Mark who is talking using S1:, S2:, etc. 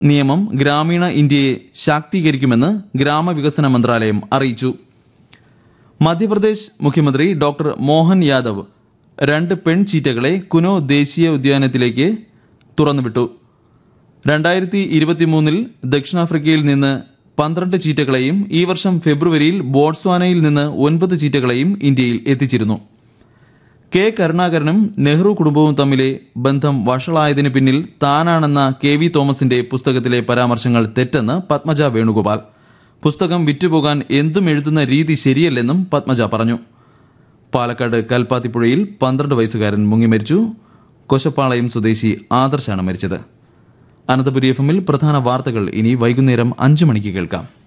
S1: നിയമം ഗ്രാമീണ ഇന്ത്യയെ ശാക്തീകരിക്കുമെന്ന് ഗ്രാമവികസന മന്ത്രാലയം അറിയിച്ചു മധ്യപ്രദേശ് മുഖ്യമന്ത്രി ഡോക്ടർ മോഹൻ യാദവ് രണ്ട് പെൺചീറ്റകളെ കുനോ ദേശീയ ഉദ്യാനത്തിലേക്ക് തുറന്നുവിട്ടു രണ്ടായിരത്തി ഇരുപത്തിമൂന്നിൽ ദക്ഷിണാഫ്രിക്കയിൽ നിന്ന് പന്ത്രണ്ട് ചീറ്റകളെയും ഈ വർഷം ഫെബ്രുവരിയിൽ ബോട്സ്വാനയിൽ നിന്ന് ഒൻപത് ചീറ്റകളെയും ഇന്ത്യയിൽ എത്തിച്ചിരുന്നു കെ കരുണാകരനും നെഹ്റു കുടുംബവും തമ്മിലെ ബന്ധം വഷളായതിന് പിന്നിൽ താനാണെന്ന കെ വി തോമസിന്റെ പുസ്തകത്തിലെ പരാമർശങ്ങൾ തെറ്റെന്ന് പത്മജ വേണുഗോപാൽ പുസ്തകം വിറ്റുപോകാൻ എന്തും എഴുതുന്ന രീതി ശരിയല്ലെന്നും പത്മജ പറഞ്ഞു പാലക്കാട് കൽപ്പാത്തിപ്പുഴയിൽ പന്ത്രണ്ട് വയസ്സുകാരൻ മുങ്ങി മരിച്ചു കൊശപ്പാളയം സ്വദേശി ആദർശാണ് മരിച്ചത് അനന്തപുരി എഫ് എമ്മിൽ പ്രധാന വാർത്തകൾ ഇനി വൈകുന്നേരം അഞ്ചു മണിക്ക് കേൾക്കാം